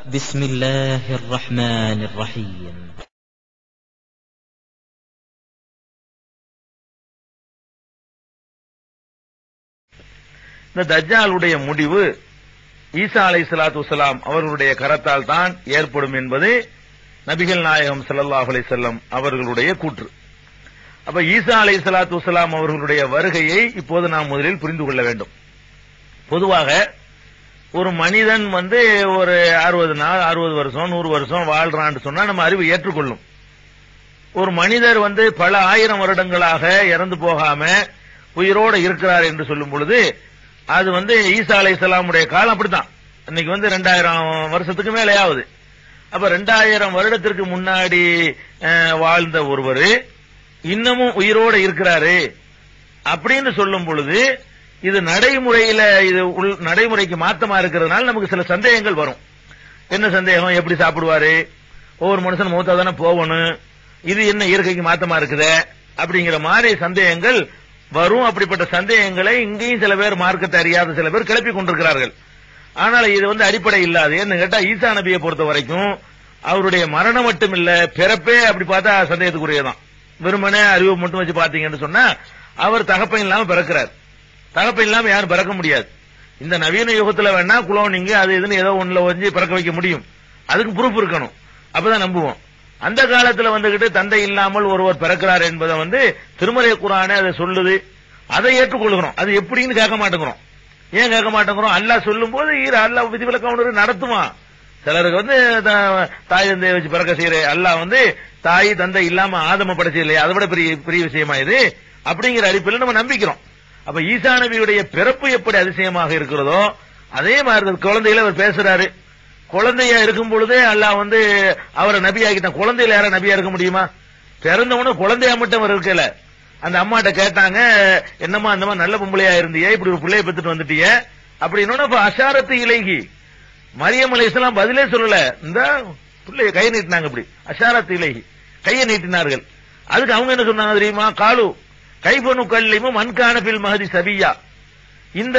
بسم الله الرحمن الرحيم இந்த தஜ்ஜாலுடைய முடிவு ஈசா அலை சலாத்து வசலாம் அவர்களுடைய கரத்தால் தான் ஏற்படும் என்பது நபிகள் நாயகம் ஸல்லல்லாஹு அலைஹி வஸல்லம் அவர்களுடைய கூற்று அப்ப ஈசா அலை சலாத்து வசலாம் அவர்களுடைய வருகையை இப்போது நாம் முதலில் புரிந்து கொள்ள வேண்டும் பொதுவாக ஒரு மனிதன் வந்து ஒரு அறுபது நாள் அறுபது வருஷம் நூறு வருஷம் வாழ்றான்னு சொன்னா நம்ம அறிவு ஏற்றுக்கொள்ளும் ஒரு மனிதர் வந்து பல ஆயிரம் வருடங்களாக இறந்து போகாம உயிரோடு இருக்கிறார் என்று சொல்லும் பொழுது அது வந்து ஈசா அலை சலாமுடைய காலம் அப்படித்தான் இன்னைக்கு வந்து ரெண்டாயிரம் வருஷத்துக்கு மேலே ஆகுது அப்ப ரெண்டாயிரம் வருடத்திற்கு முன்னாடி அஹ், வாழ்ந்த ஒருவர் இன்னமும் உயிரோடு இருக்கிறாரு அப்படின்னு சொல்லும் பொழுது இது நடைமுறையில இது உள்- நடைமுறைக்கு மாத்தமா இருக்கிறதுனால நமக்கு சில சந்தேகங்கள் வரும் என்ன சந்தேகம் எப்படி சாப்பிடுவாரு ஒவ்வொரு மனுஷன் மூத்தா தானே போகணும் இது என்ன இயற்கைக்கு மாத்தமா இருக்குதே அப்படிங்கிற மாதிரி சந்தேகங்கள் வரும் அப்படிப்பட்ட சந்தேகங்களை இங்கேயும் சில பேர் மார்க்கத்தை அறியாத சில பேர் கிளப்பி கொண்டிருக்கிறார்கள் ஆனால் இது வந்து அடிப்படை இல்லாது ஏன்னு கேட்டா ஈசா நபியை பொறுத்த வரைக்கும் அவருடைய மரணம் மட்டும் இல்ல பிறப்பே அப்படி பார்த்தா சந்தேகத்துக்குரியதான் வெறுமனே அறிவு மட்டும் வச்சு பாத்தீங்கன்னு சொன்னா அவர் தகப்பன் இல்லாம பிறக்கிறார் தகப்பன் இல்லாம யாரும் பிறக்க முடியாது இந்த நவீன யுகத்துல வேணா குளோனிங்க அது இதுன்னு ஏதோ ஒண்ணுல வந்து பிறக்க வைக்க முடியும் அதுக்கு ப்ரூஃப் இருக்கணும் அப்பதான் நம்புவோம் அந்த காலத்துல வந்துகிட்டு தந்தை இல்லாமல் ஒருவர் பிறக்கிறார் என்பதை வந்து திருமலை குரானே அதை சொல்லுது அதை ஏற்றுக்கொள்கிறோம் அது எப்படின்னு கேட்க மாட்டேங்கிறோம் ஏன் கேட்க மாட்டேங்கிறோம் அல்லாஹ் சொல்லும் போது ஈர அல்லாஹ் விதிவிலக்கம் நடத்துவான் சிலருக்கு வந்து த- தாய் தந்தையை வச்சு பிறக்க செய்யற அல்லாஹ் வந்து தாய் தந்தை இல்லாம ஆதம படைச்சது இல்லையா அதை விட பெரிய பெரிய விஷயமா இது அப்படிங்கிற அடிப்பில் நம்ம நம்பிக்கிறோம் அப்ப ஈசா நபியுடைய பிறப்பு எப்படி அதிசயமாக இருக்கிறதோ அதே மாதிரி தான் குழந்தையில அவர் பேசுறாரு குழந்தையா இருக்கும் பொழுதே அல்லாஹ் வந்து அவரை நபியாக்கிட்டான் குழந்தையில யாரா நபியா இருக்க முடியுமா பிறந்தவன குழந்தையா மட்டும் அவர் இருக்கல அந்த அம்மாட்ட கேட்டாங்க என்னம்மா அந்த மாதிரி நல்ல பொம்பளையா இருந்தியே இப்படி ஒரு பிள்ளைய பெத்துட்டு வந்துட்டியே அப்படின்னு அப்ப அஷாரத்து இலகி மரியம் அலைஹிஸ்ஸலாம் பதிலே சொல்லல இந்த பிள்ளைய கை நீட்டினாங்க இப்படி அஷாரத்து இலகி கையை நீட்டினார்கள் அதுக்கு அவங்க என்ன சொன்னாங்க தெரியுமா காலு கைபனு கல்லிமும் மண்கான பில் மகதி சபியா இந்த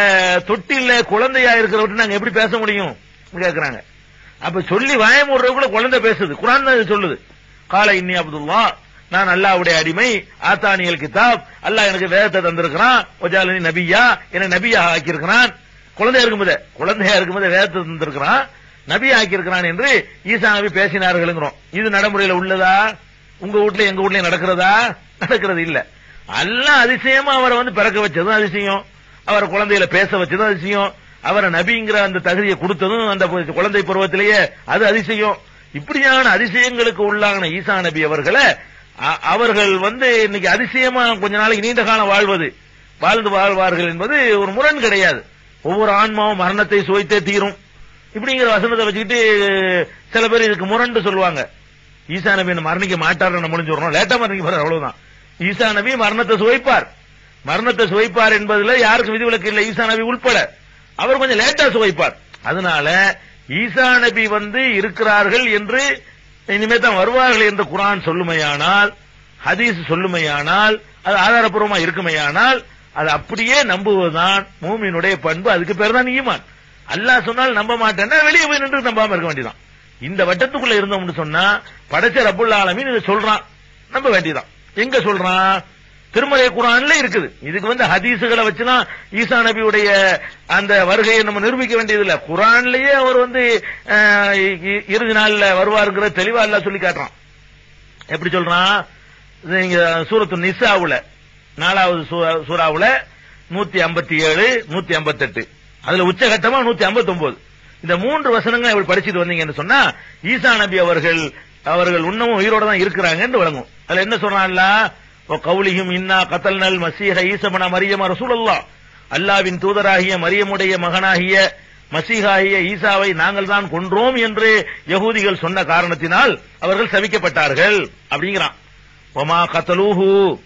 தொட்டில குழந்தையா இருக்கிறவர்கிட்ட நாங்க எப்படி பேச முடியும் கேக்குறாங்க அப்ப சொல்லி வாயமுடுறதுக்குள்ள குழந்தை பேசுது குரான் தான் இது சொல்லுது கால இன்னி அப்துல்லா நான் அல்லாஹ்வுடைய அடிமை ஆத்தானியல் கிதாப் அல்லாஹ் எனக்கு வேதத்தை தந்திருக்கிறான் ஒஜாலனி நபியா என்னை நபியா ஆக்கியிருக்கிறான் குழந்தையா இருக்கும்போதே குழந்தையா இருக்கும்போதே வேதத்தை தந்திருக்கிறான் நபி ஆக்கியிருக்கிறான் என்று ஈசா நபி பேசினார்கள்ங்கிறோம் இது நடைமுறையில உள்ளதா உங்க வீட்ல எங்க வீட்லயும் நடக்கிறதா நடக்கிறது இல்ல அல்லாஹ் அதிசயமா அவரை வந்து பிறக்க வச்சதும் அதிசயம் அவரை குழந்தையில பேச வச்சதும் அதிசயம் அவரை நபிங்கிற அந்த தகுதியை கொடுத்ததும் அந்த குழந்தை பருவத்திலேயே அது அதிசயம் இப்படியான அதிசயங்களுக்கு உள்ளான ஈசா நபி அவர்களை அ- அவர்கள் வந்து இன்னைக்கு அதிசயமா கொஞ்ச நாளைக்கு நீண்ட காலம் வாழ்வது வாழ்ந்து வாழ்வார்கள் என்பது ஒரு முரண் கிடையாது ஒவ்வொரு ஆன்மாவும் மரணத்தை சுவைத்தே தீரும் இப்படிங்கிற வசனத்தை வச்சுக்கிட்டு சில பேர் இதுக்கு முரண்டு சொல்லுவாங்க ஈசா நபி என்ன மரணிக்க மாட்டார் நம்ம முடிஞ்சு வரணும் லேட்டா மரணிக்க போறார் அவ்வளவுதான் ஈசா நபி மரணத்தை சுவைப்பார் மரணத்தை சுவைப்பார் என்பதுல யாருக்கும் விதிவிலக்கு இல்லை ஈசா நபி உட்பட அவர் கொஞ்சம் லேட்டா சுவைப்பார் அதனால ஈசா நபி வந்து இருக்கிறார்கள் என்று இனிமே தான் வருவார்கள் என்று குரான் சொல்லுமையானால் ஹதீஸ் சொல்லுமையானால் அது ஆதாரப்பூர்வமா இருக்குமையானால் அது அப்படியே நம்புவதுதான் மூமியினுடைய பண்பு அதுக்கு பேர் தான் ஈமான் அல்லாஹ் சொன்னால் நம்ப மாட்டேன்னா வெளியே போய் நின்று நம்பாம இருக்க வேண்டியதான் இந்த வட்டத்துக்குள்ள இருந்தோம்னு சொன்னா படைச்ச ரப்புல் ஆலமீன் இதை சொல்றான் நம்ப வேண்டியதான் எங்க சொல்றான் திருமலை குரான்ல இருக்குது இதுக்கு வந்து ஹதீசுகளை வச்சுதான் ஈசா நபியுடைய அந்த வருகையை நம்ம நிரூபிக்க வேண்டியதில்லை குரான்லயே அவர் வந்து அஹ், இ- இறுதி நாள்ல வருவாருங்கிற தெளிவா எல்லாம் சொல்லி காட்டுறான் எப்படி சொல்றான் இது இங்க சூரத்து நிசாவுல நாலாவது சூ- சூறாவுல நூத்தி ஐம்பத்தி ஏழு நூத்தி ஐம்பத்தெட்டு அதுல உச்சகட்டமா நூத்தி ஐம்பத்தி ஒன்பது இந்த மூன்று வசனங்கள் இப்படி படிச்சுட்டு வந்தீங்கன்னு சொன்னா ஈசா நபி அவர்கள் அவர்கள் இன்னமும் உயிரோட தான் இருக்கிறாங்கன்னு விளங்கும் அதுல என்ன சொல்றான்ல கவுலியும் இன்னா கத்தல்னல் மசீஹ ஈசமன மரியம ரசூலுல்லாஹ் அல்லாவின் தூதராகிய மரியமுடைய மகனாகிய மசீகாகிய ஈசாவை நாங்கள் தான் கொன்றோம் என்று யகூதிகள் சொன்ன காரணத்தினால் அவர்கள் சபிக்கப்பட்டார்கள் அப்படிங்கிறான் ஒமா கத்தலூஹு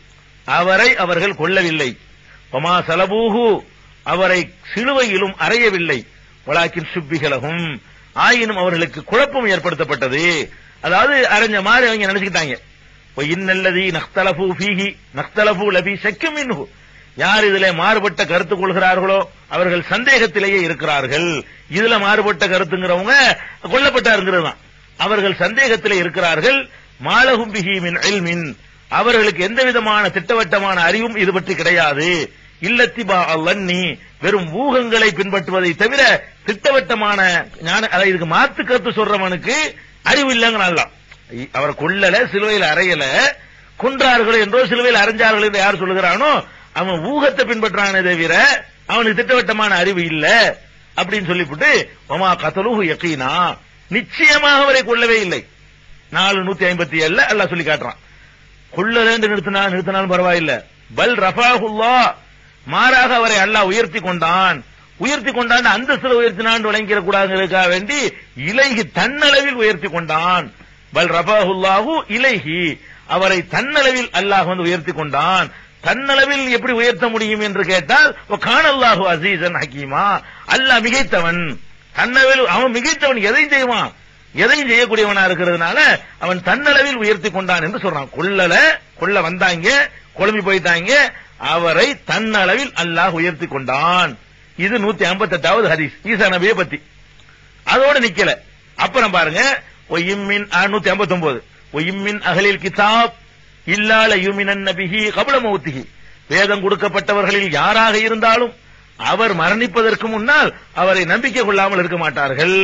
அவரை அவர்கள் கொல்லவில்லை ஒமா சலபூஹு அவரை சிலுவையிலும் அறையவில்லை வலாக்கின் சுப்பிகளகும் ஆயினும் அவர்களுக்கு குழப்பம் ஏற்படுத்தப்பட்டது அதாவது அரைஞ்ச மாதிரி அவங்க நினைச்சுக்கிட்டாங்க இன்னல்லதி நக்தலபு ஃபீஹி நக்தலபு லபி சக்கும் மின்ஹு யார் இதிலே மாறுபட்ட கருத்து கொள்கிறார்களோ அவர்கள் சந்தேகத்திலேயே இருக்கிறார்கள் இதுல மாறுபட்ட கருத்துங்கிறவங்க கொல்லப்பட்டாருங்கிறது தான் அவர்கள் சந்தேகத்திலே இருக்கிறார்கள் மாலகும் பிஹி மின் இல்மின் அவர்களுக்கு எந்த விதமான திட்டவட்டமான அறிவும் இது பற்றி கிடையாது இல்லத்திபா அல்லன்னி வெறும் ஊகங்களை பின்பற்றுவதை தவிர திட்டவட்டமான ஞான அதாவது இதுக்கு மாத்து கருத்து சொல்றவனுக்கு அறிவு இல்லைங்கிறான் அவரை கொல்லல சிலுவையில் அறையல கொன்றார்கள் என்றோ சிலுவையில் அரைஞ்சார்கள் என்று யார் சொல்லுகிறானோ அவன் ஊகத்தை பின்பற்றானே தவிர அவனுக்கு திட்டவட்டமான அறிவு இல்ல அப்படின்னு சொல்லிவிட்டு ஒமா கத்தலுகு யக்கீனா நிச்சயமாக அவரை கொல்லவே இல்லை நாலு நூத்தி ஐம்பத்தி ஏழுல அல்லாஹ் சொல்லி காட்டுறான் கொள்ளலேன்னு நிறுத்தினா நிறுத்தினாலும் பரவாயில்ல பல் ரஃபாஹுல்லா மாறாக அவரை அல்லாஹ் உயர்த்தி கொண்டான் உயர்த்தி கொண்டான் அந்தஸ்துல உயர்த்தினான் விளங்கிட கூடாதுங்கிறதுக்காக வேண்டி இலைகி தன்னளவில் உயர்த்தி கொண்டான் பல் ரஃபாஹுல்லாஹு இலைஹி அவரை தன்னளவில் அல்லாஹ் வந்து உயர்த்தி கொண்டான் தன்னளவில் எப்படி உயர்த்த முடியும் என்று கேட்டால் காணல்லாஹு அசீசன் ஹக்கீமா அல்லாஹ் மிகைத்தவன் தன்னளவில் அவன் மிகைத்தவன் எதையும் செய்வான் எதையும் செய்யக்கூடியவனா இருக்கிறதுனால அவன் தன்னளவில் உயர்த்தி கொண்டான் என்று சொல்றான் கொல்லல கொல்ல வந்தாங்க குழம்பி போயிட்டாங்க அவரை தன்னளவில் அல்லாஹ் உயர்த்தி கொண்டான் இது நூத்தி ஐம்பத்தி எட்டாவது ஹதீஸ் ஈசா நபியை பத்தி அதோட நிக்கல அப்புறம் பாருங்க ஒய்மின் நூத்தி ஐம்பத்தி ஒன்பது ஒய்மின் அகலில் கிதாப் இல்லால யுமினன் நபிஹி கபல மௌத்திஹி வேதம் கொடுக்கப்பட்டவர்களில் யாராக இருந்தாலும் அவர் மரணிப்பதற்கு முன்னால் அவரை நம்பிக்கை கொள்ளாமல் இருக்க மாட்டார்கள்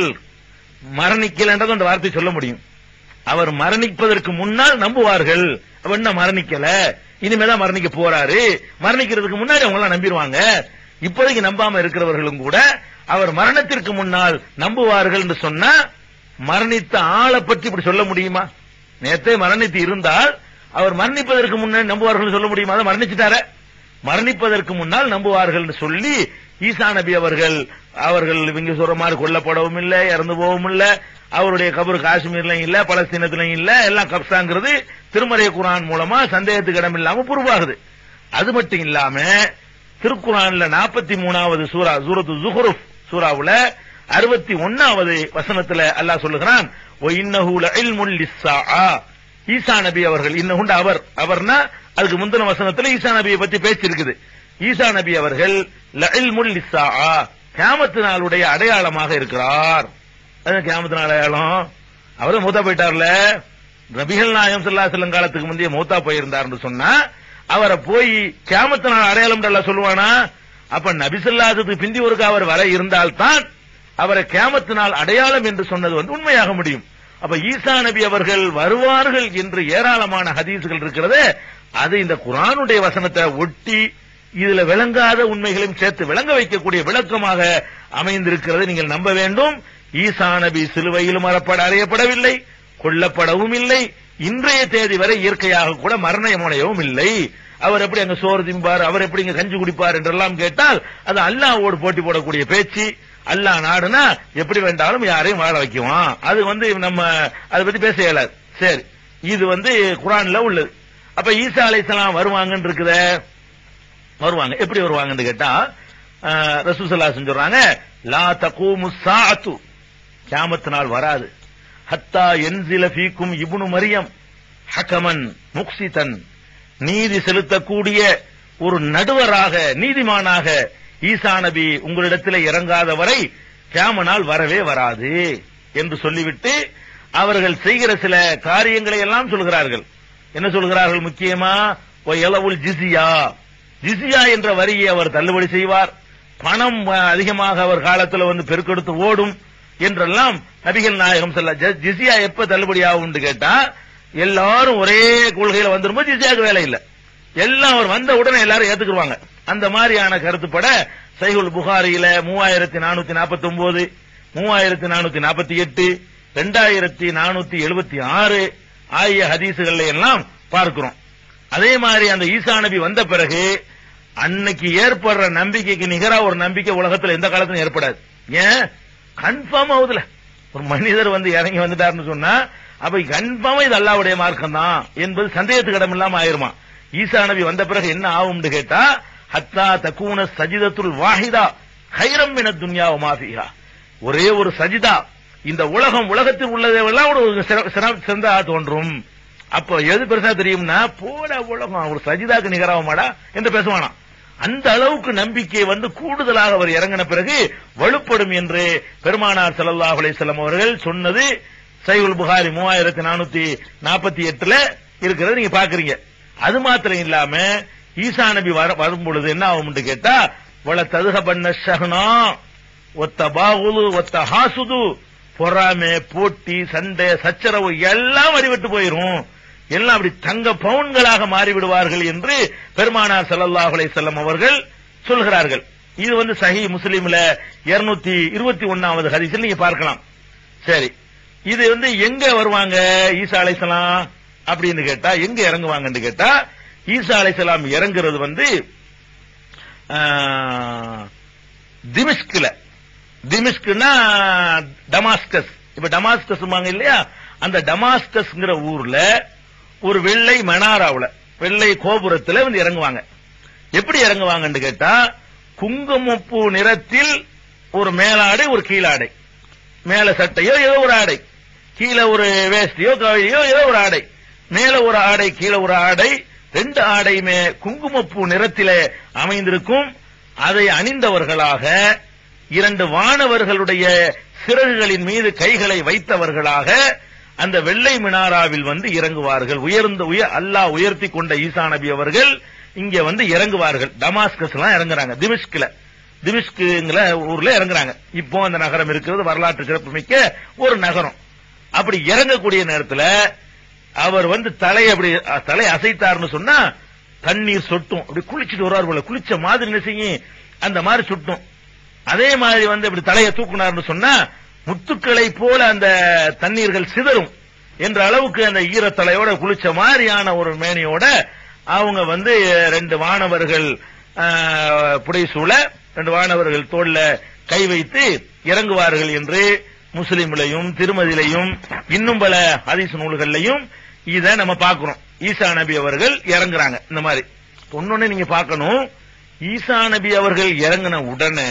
மரணிக்கல என்றது அந்த வார்த்தை சொல்ல முடியும் அவர் மரணிப்பதற்கு முன்னால் நம்புவார்கள் அவர் என்ன மரணிக்கல இனிமேதான் மரணிக்க போறாரு மரணிக்கிறதுக்கு முன்னாடி அவங்க எல்லாம் நம்பிடுவாங்க இப்போதைக்கு நம்பாம இருக்கிறவர்களும் கூட அவர் மரணத்திற்கு முன்னால் நம்புவார்கள் என்று சொன்னா மரணித்த ஆளை பற்றி இப்படி சொல்ல முடியுமா நேத்தே மரணித்து இருந்தால் அவர் மரணிப்பதற்கு முன்னாடி நம்புவார்கள் சொல்ல முடியுமா அதை மரணிச்சுட்டார மரணிப்பதற்கு முன்னால் நம்புவார்கள் என்று சொல்லி ஈசா நபி அவர்கள் அவர்கள் இவங்க சொல்ற மாதிரி கொல்லப்படவும் இல்ல இறந்து போகவும் இல்ல அவருடைய கபர் காஷ்மீர்லயும் இல்ல பலஸ்தீனத்திலையும் இல்ல எல்லாம் கப்சாங்கிறது திருமறை குரான் மூலமா சந்தேகத்துக்கு இடம் இல்லாம புரிவாகுது அது மட்டும் இல்லாம திருக்குறான்ல நாற்பத்தி மூணாவது சூரா சூரத்து ஜுஹுருப் சூறாவுல அறுபத்தி ஒன்னாவது வசனத்துல அல்லாஹ் சொல்லுகிறான் "ஒ இன்னஹு லஇல்முல் லிஸ்ஸாஆ." ஈசா நபி அவர்கள் இன்னுண்டு அவர் அவர்னா அதுக்கு முந்தின வசனத்துல ஈசா நபியை பத்தி பேச்சு இருக்குது ஈசா நபி அவர்கள் லஇல்முல் லிஸ்ஸாஆ கியாமத்து நாளுடைய அடையாளமாக இருக்கிறார் அது கியாமத்து நாள் அடையாளம் அவர் மூத்தா போயிட்டார்ல நபிகள் நாயம் ஸல்லல்லாஹு அலைஹி வஸல்லம் காலத்துக்கு முந்தைய மூத்தா போயிருந்தார்னு சொன்னா அவரை போய் கியாமத்து நாள் அடையாளம் அல்ல சொல்லுவானா அப்ப நபிசல்லாத்துக்கு பிந்தி ஒருக்க அவர் வர இருந்தால்தான் அவரை கியாமத்து நாள் அடையாளம் என்று சொன்னது வந்து உண்மையாக முடியும் அப்ப ஈசா நபி அவர்கள் வருவார்கள் என்று ஏராளமான ஹதீஸ்கள் இருக்கிறது அது இந்த குரானுடைய வசனத்தை ஒட்டி இதுல விளங்காத உண்மைகளையும் சேர்த்து விளங்க வைக்கக்கூடிய விளக்கமாக அமைந்திருக்கிறது நீங்கள் நம்ப வேண்டும் ஈசா நபி சிலுவையிலும் அறப்பட அறையப்படவில்லை கொல்லப்படவும் இல்லை இன்றைய தேதி வரை இயற்கையாக கூட மரணமடையவும் இல்லை அவர் எப்படி அங்க சோறு திம்பார் அவர் எப்படி இங்க கஞ்சி குடிப்பார் என்றெல்லாம் கேட்டால் அது அல்லாஹ்வோடு போட்டி போடக்கூடிய பேச்சு அல்லாஹ் நாடுனா எப்படி வேண்டாலும் யாரையும் வாழ வைக்குவான் அது வந்து நம்ம அதை பத்தி பேச இயலாது சரி இது வந்து குரான்ல உள்ளது அப்ப ஈசா அலைஹிஸ்ஸலாம் வருவாங்கன்னு இருக்குதே வருவாங்க எப்படி வருவாங்கன்னு கேட்டா ரசூசல்லா சொல்றாங்க லா தகூமு சாஅத்து கியாமத்து நாள் வராது ஹத்தா என்சில ஃபீக்கும் இப்னு மரியம் ஹக்கமன் முக்சிதன் நீதி செலுத்தக்கூடிய ஒரு நடுவராக நீதிமானாக ஈசா நபி உங்களிடத்தில் இறங்காத வரை கியாம நாள் வரவே வராது என்று சொல்லிவிட்டு அவர்கள் செய்கிற சில காரியங்களை எல்லாம் சொல்கிறார்கள் என்ன சொல்கிறார்கள் முக்கியமா எலவுல் ஜிசியா ஜிசியா என்ற வரியை அவர் தள்ளுபடி செய்வார் பணம் அஹ், அதிகமாக அவர் காலத்தில் வந்து பெருக்கெடுத்து ஓடும் என்றெல்லாம் நபிகள் நாயகம் சொல்ல ஜிசியா எப்ப தள்ளுபடி ஆகும் கேட்டா எல்லாரும் ஒரே கொள்கையில வந்துரும்போது ஜிசியாக்கு வேலை இல்ல எல்லாம் அவர் வந்த உடனே எல்லாரும் ஏத்துக்குருவாங்க அந்த மாதிரியான கருத்துப்பட சைகுல் புகாரியில மூவாயிரத்தி நானூத்தி நாற்பத்தி ஒன்பது மூவாயிரத்தி நானூத்தி நாற்பத்தி எட்டு ரெண்டாயிரத்தி நானூத்தி எழுபத்தி ஆறு ஆகிய ஹதீசுகள்ல எல்லாம் பார்க்கிறோம் அதே மாதிரி அந்த ஈசா நபி வந்த பிறகு அன்னைக்கு ஏற்படுற நம்பிக்கைக்கு நிகரா ஒரு நம்பிக்கை உலகத்துல எந்த காலத்திலும் ஏற்படாது ஏன் கன்ஃபார்ம் ஆகுதுல ஒரு மனிதர் வந்து இறங்கி வந்துட்டாருன்னு சொன்னா அப்ப கன்ஃபார்மா இது அல்லாவுடைய மார்க்கம் தான் என்பது சந்தேகத்துக்கு இடம் இல்லாம ஆயிருமா ஈசா நபி வந்த பிறகு என்ன ஆகும்னு கேட்டா ஹத்தா தக்கூன சஜிதத்துல் வாஹிதா ஹைரம் மின துன்யா மாஃபிஹா ஒரே ஒரு சஜிதா இந்த உலகம் உலகத்தில் உள்ளதெல்லாம் ஒரு சிற- சிற- சிறந்ததா தோன்றும் அப்ப எது பெருசா தெரியும்னா போட உலகம் ஒரு சஜிதாக்கு நிகராகுமாடா என்று பேசுவானாம் அந்த அளவுக்கு நம்பிக்கை வந்து கூடுதலாக அவர் இறங்கின பிறகு வலுப்படும் என்று பெருமானார் ஸல்லல்லாஹு அலைஹி வஸல்லம் அவர்கள் சொன்னது சைவுல் புகாரி மூவாயிரத்தி நானூத்தி நாற்பத்தி எட்டுல இருக்கிறது நீங்க பாக்குறீங்க அது மாத்திரம் இல்லாம ஈசா நபி வர- வரும் பொழுது என்ன ஆகும்னு கேட்டா வள ததுக பண்ண ஷஹனா ஒத்த பாகுலு ஒத்த ஹாசுது பொறாமை போட்டி சண்டை சச்சரவு எல்லாம் வடிவிட்டு போயிரும் எல்லாம் அப்படி தங்க பவுன்களாக மாறிவிடுவார்கள் என்று பெருமானார் ஸல்லல்லாஹு அலைஹி வஸல்லம் அவர்கள் சொல்கிறார்கள் இது வந்து சஹி முஸ்லிம்ல 221 இருபத்தி ஒன்னாவது ஹதீஸில் நீங்க பார்க்கலாம் சரி இது வந்து எங்க வருவாங்க ஈசா அலைஹிஸ்ஸலாம் அப்படின்னு கேட்டா எங்க இறங்குவாங்கன்னு கேட்டா ஈசா அலைஹிஸ்ஸலாம் இறங்குறது வந்து ஆஹ், திமிஷ்குல திமிஷ்குனா டமாஸ்கஸ் இப்ப டமாஸ்கஸ் இல்லையா அந்த டமாஸ்கஸ்ங்கிற ஊர்ல ஒரு வெள்ளை மனாராவுல வெள்ளை கோபுரத்துல வந்து இறங்குவாங்க எப்படி இறங்குவாங்கன்னு கேட்டா குங்குமப்பூ நிறத்தில் ஒரு மேலாடை ஒரு கீழாடை மேல சட்டையோ ஏதோ ஒரு ஆடை கீழே ஒரு வேஷ்டியோ கவியோ ஏதோ ஒரு ஆடை மேல ஒரு ஆடை கீழே ஒரு ஆடை ரெண்டு ஆடையுமே குங்குமப்பூ நிறத்திலே அமைந்திருக்கும் அதை அணிந்தவர்களாக இரண்டு வானவர்களுடைய சிறகுகளின் மீது கைகளை வைத்தவர்களாக அந்த வெள்ளை மினாராவில் வந்து இறங்குவார்கள் உயர்ந்த உயர் அல்லாஹ் உயர்த்தி கொண்ட ஈசா நபி அவர்கள் இங்க வந்து இறங்குவார்கள் டமாஸ்கஸ் எல்லாம் இறங்குறாங்க திமிஷ்கில திமிஷ்குங்கிற ஊர்ல இறங்குறாங்க இப்போ அந்த நகரம் இருக்கிறது வரலாற்று சிறப்புமிக்க ஒரு நகரம் அப்படி இறங்கக்கூடிய நேரத்துல அவர் வந்து தலை அப்படி அஹ், தலை அசைத்தார்னு சொன்னா தண்ணீர் சொட்டும் அப்படி குளிச்சுட்டு வருவார் போல குளிச்ச மாதிரி என்ன செய்யும் அந்த மாதிரி சுட்டும் அதே மாதிரி வந்து இப்படி தலையை தூக்குனார்னு சொன்னா முத்துக்களை போல அந்த தண்ணீர்கள் சிதறும் என்ற அளவுக்கு அந்த ஈரத்தலையோட குளிச்ச மாதிரியான ஒரு மேனியோட அவங்க வந்து ரெண்டு வானவர்கள் ஆஹ், புடைசூழ ரெண்டு வானவர்கள் தோல்ல கை வைத்து இறங்குவார்கள் என்று முஸ்லிம்லையும் திருமதியிலையும் இன்னும் பல ஹதீஸ் நூல்கள்லையும் இத நம்ம பார்க்கிறோம் ஈசா நபி அவர்கள் இறங்குறாங்க இந்த மாதிரி ஒன்னொன்னு நீங்க பார்க்கணும் ஈசா நபி அவர்கள் இறங்கின உடனே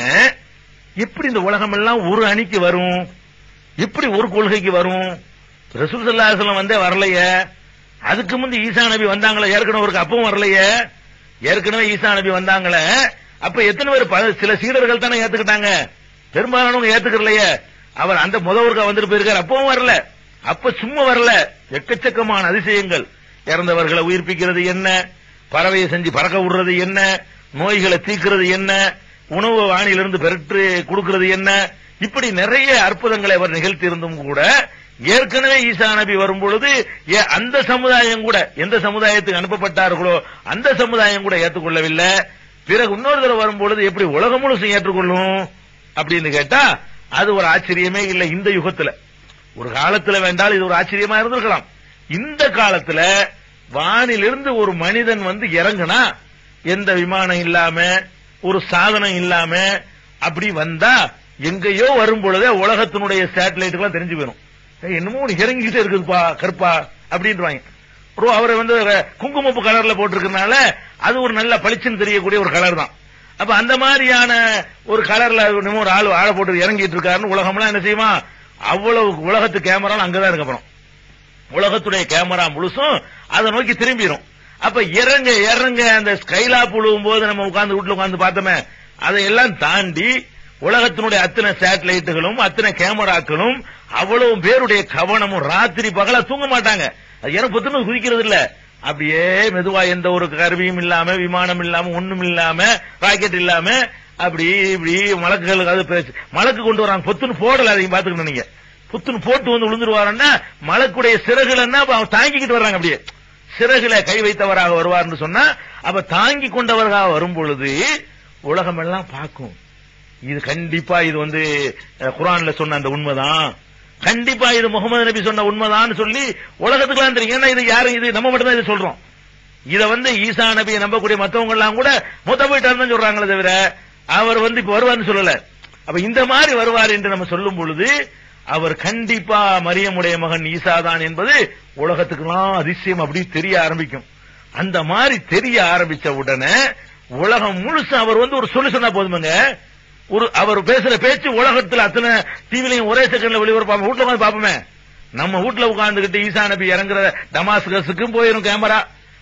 எப்படி இந்த உலகம் எல்லாம் ஒரு அணிக்கு வரும் எப்படி ஒரு கொள்கைக்கு வரும் ரசூல் ஸல்லல்லாஹு அலைஹி வஸல்லம் வந்தே வரலையே அதுக்கு முந்தி ஈசா நபி வந்தாங்களே ஏற்கனவே ஒரு அப்பவும் வரலையே ஏற்கனவே ஈசா நபி வந்தாங்களே அப்ப எத்தனை பேர் பல- சில சீடர்கள் தானே ஏத்துக்கிட்டாங்க பெரும்பாலானவங்க ஏத்துக்கலையே அவர் அந்த முதல்வருக்கா வந்துட்டு போயிருக்காரு அப்பவும் வரல அப்ப சும்மா வரல எக்கச்சக்கமான அதிசயங்கள் இறந்தவர்களை உயிர்ப்பிக்கிறது என்ன பறவையை செஞ்சு பறக்க விடுறது என்ன நோய்களை தீர்க்கிறது என்ன உணவு வானிலிருந்து பெற்று கொடுக்கிறது என்ன இப்படி நிறைய அற்புதங்களை அவர் நிகழ்த்தி இருந்தும் கூட ஏற்கனவே ஈசா நபி வரும் பொழுது ஏ- அந்த சமுதாயம் கூட எந்த சமுதாயத்துக்கு அனுப்பப்பட்டார்களோ அந்த சமுதாயம் கூட ஏற்றுக்கொள்ளவில்லை பிறகு இன்னொரு தடவை வரும் பொழுது எப்படி உலகம் முழுசும் ஏற்றுக்கொள்ளும் அப்படின்னு கேட்டா அது ஒரு ஆச்சரியமே இல்லை இந்த யுகத்துல ஒரு காலத்துல வேண்டால் இது ஒரு ஆச்சரியமா இருந்திருக்கலாம் இந்த காலத்துல வானிலிருந்து ஒரு மனிதன் வந்து இறங்குனா எந்த விமானம் இல்லாம ஒரு சாதனம் இல்லாம அப்படி வந்தா எங்கேயோ வரும் பொழுதே உலகத்தினுடைய சேட்டலைட்டுக்கெல்லாம் தெரிஞ்சு போயிடும் ஏய், என்னமோ ஒண்ணு இறங்கிக்கிட்டே இருக்குதுப்பா கருப்பா அப்படின்றாங்க ப்ரோ அவரை வந்து ர- குங்குமப்பு கலர்ல போட்டிருக்கனால அது ஒரு நல்ல பளிச்சுன்னு தெரியக்கூடிய ஒரு கலர் தான் அப்ப அந்த மாதிரியான ஒரு கலர்ல என்னமோ ஒரு ஆள் ஆளை போட்டு இறங்கிட்டு இருக்காருன்னு உலகம்லாம் என்ன செய்யுமா அவ்வளவு உலகத்து கேமரா அங்கதான் இருக்க போறோம் உலகத்துடைய கேமரா முழுசும் அதை நோக்கி திரும்பிடும் அப்ப இறங்க இறங்க அந்த ஸ்கைலாப் உழுவும் போது நம்ம உட்கார்ந்து வீட்டுல உட்கார்ந்து பார்த்தோமே அதையெல்லாம் தாண்டி உலகத்தினுடைய அத்தனை சேட்டலைட்டுகளும் அத்தனை கேமராக்களும் அவ்வளவு பேருடைய கவனமும் ராத்திரி பகலா தூங்க மாட்டாங்க அது ஏன்னா புத்துணர்வு குதிக்கிறது இல்ல அப்படியே மெதுவா எந்த ஒரு கருவியும் இல்லாம விமானம் இல்லாம ஒண்ணும் இல்லாம ராக்கெட் இல்லாம அப்படி இப்படி மலக்குகள் அது பேசு மலக்கு கொண்டு வராங்க பொத்துன்னு போடல அதையும் பாத்துக்கணும் நீங்க புத்துன்னு போட்டு வந்து விழுந்துருவாருன்னா மலக்குடைய சிறகுல அவன் தாங்கிக்கிட்டு வர்றாங்க அப்படியே சிறகுல கை வைத்தவராக வருவார்னு சொன்னா அப்ப தாங்கி கொண்டவராக வரும் பொழுது உலகம் எல்லாம் பார்க்கும் இது கண்டிப்பா இது வந்து அஹ், குர்ஆன்ல சொன்ன அந்த உண்மைதான் கண்டிப்பா இது முகமது நபி சொன்ன உண்மைதான் சொல்லி உலகத்துக்குலாம் தெரியும் ஏன்னா இது யாரும் இது நம்ம மட்டும் தான் இது சொல்றோம் இத வந்து ஈசா நபியை நம்பக்கூடிய மத்தவங்க எல்லாம் கூட மொத்த போயிட்டாரு தான் சொல்றாங்களே தவிர அவர் வந்து இப்ப வருவார்னு சொல்லல அப்ப இந்த மாதிரி வருவார் என்று நம்ம சொல்லும் பொழுது அவர் கண்டிப்பா மரியமுடைய மகன் ஈசா தான் என்பது உலகத்துக்கெல்லாம் அதிசயம் அப்படி தெரிய ஆரம்பிக்கும் அந்த மாதிரி தெரிய ஆரம்பிச்ச உடனே உலகம் முழுசு அவர் வந்து ஒரு சொல்லி சொன்னா போதுமுங்க ஒரு அவர் பேசுற பேச்சு உலகத்துல அத்தனை டிவிலையும் ஒரே செகண்ட்ல வெளிவரப்பாங்க வீட்டுல உட்காந்து பாப்போமே நம்ம வீட்டுல உட்கார்ந்துகிட்டு ஈசா நபி இறங்குற டமாஸ்கஸுக்கும் போயிரும் கேமரா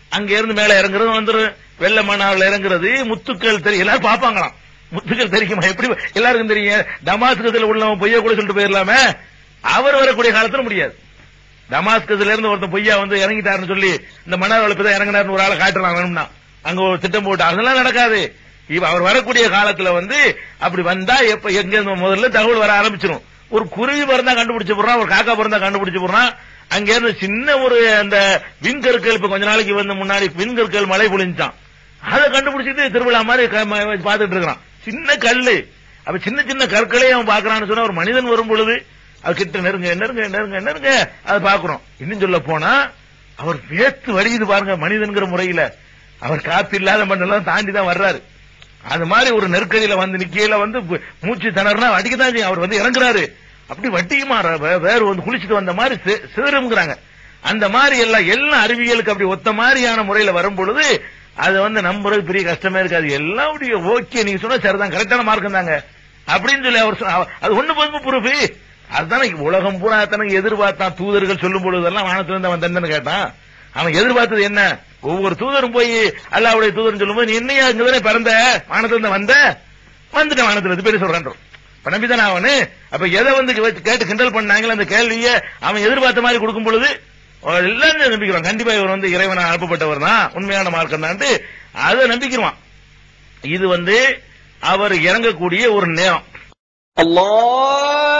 அங்க இருந்து மேல இறங்குறது வந்துரும் வெள்ள மணாவில் இறங்குறது முத்துக்கள் தெரியும் எல்லாரும் பாப்பாங்களாம் முத்துக்கள் தெரியுமா எப்படி எல்லாருக்கும் தெரியும் டமாஸ்கத்தில் உள்ளவன் பொய்ய கூட சொல்லிட்டு போயிடலாமே அவர் வரக்கூடிய காலத்துல முடியாது டமாஸ்கஸ்ல இருந்து ஒருத்தன் பொய்யா வந்து இறங்கிட்டாருன்னு சொல்லி இந்த மணல் வளர்ப்பு இறங்கினாருன்னு ஒரு ஆளை காட்டுறான் வேணும்னா அங்க ஒரு திட்டம் போட்டு அதெல்லாம் நடக்காது இப்ப அவர் வரக்கூடிய காலத்துல வந்து அப்படி வந்தா எப்ப எங்க இருந்து முதல்ல தகவல் வர ஆரம்பிச்சிடும் ஒரு குருவி பிறந்தா கண்டுபிடிச்சு போடுறான் ஒரு காக்கா பிறந்தா கண்டுபிடிச்சு போடுறான் அங்க இருந்து சின்ன ஒரு அந்த விண்கற்கள் இப்ப கொஞ்ச நாளைக்கு வந்து முன்னாடி விண்கற்கள் மழை பொழிஞ்சான் அதை கண்டுபிடிச்சிட்டு திருவிழா மாதிரி க- ம- பார்த்துட்டு இருக்கிறான் சின்ன கல்லு அப்ப சின்ன சின்ன கற்களை அவன் பாக்குறான்னு சொன்னா ஒரு மனிதன் வரும் பொழுது அது கிட்ட நெருங்க நெருங்க நெருங்க நெருங்க அதை பாக்குறோம் இன்னும் சொல்ல போனா அவர் வேத்து வடியுது பாருங்க மனிதன்கிற முறையில அவர் காத்து இல்லாத மண்ணெல்லாம் தாண்டி தான் வர்றாரு அது மாதிரி ஒரு நெருக்கடியில வந்து நிக்கையில வந்து பு- மூச்சு திணறனா அடிக்கதான் செய்யும் அவர் வந்து இறங்குறாரு அப்படி வட்டியுமா ர- வேறு வந்து குளிச்சுட்டு வந்த மாதிரி சி- சிதறுங்கிறாங்க அந்த மாதிரி எல்லாம் எல்லா அறிவியலுக்கு அப்படி ஒத்த மாதிரியான முறையில வரும் பொழுது அது வந்து நம்புறது பெரிய கஷ்டமே இருக்காது எல்லாம் அப்படி ஓகே நீங்க சொன்னா சரிதான் கரெக்டான மார்க்கம் தாங்க அப்படின்னு சொல்லி அவர் சொன்ன- அவ- அது ஒண்ணு பண்பு ப்ரூஃப் அதுதானே உலகம் பூரா தனக்கு எதிர்பார்த்தான் தூதர்கள் சொல்லும் பொழுதெல்லாம் வானத்துல இருந்து அவன் தந்தன்னு கேட்டான் அவன் எதிர்பார்த்தது என்ன ஒவ்வொரு தூதரும் போய் அல்லாவுடைய தூதர்னு சொல்லும்போது நீ என்னையா இங்கதானே பிறந்த வானத்துல இருந்து வந்த வந்துட்டேன் வானத்துல இருந்து பேர் சொல்றான் இப்ப நம்பிதானே அவனு அப்ப எதை வந்து வச்சு கேட்டு கிண்டல் பண்ணாங்களே அந்த கேள்வியை அவன் எதிர்பார்த்த மாதிரி கொடுக்கும் பொழுது அவர் எல்லாரும் நம்பிக்கிறான் கண்டிப்பா இவர் வந்து இறைவனா அனுப்பப்பட்டவர் தான் உண்மையான மார்க்கம் தான் அதை நம்பிக்கிறான் இது வந்து அவர் இறங்கக்கூடிய ஒரு நேரம் الله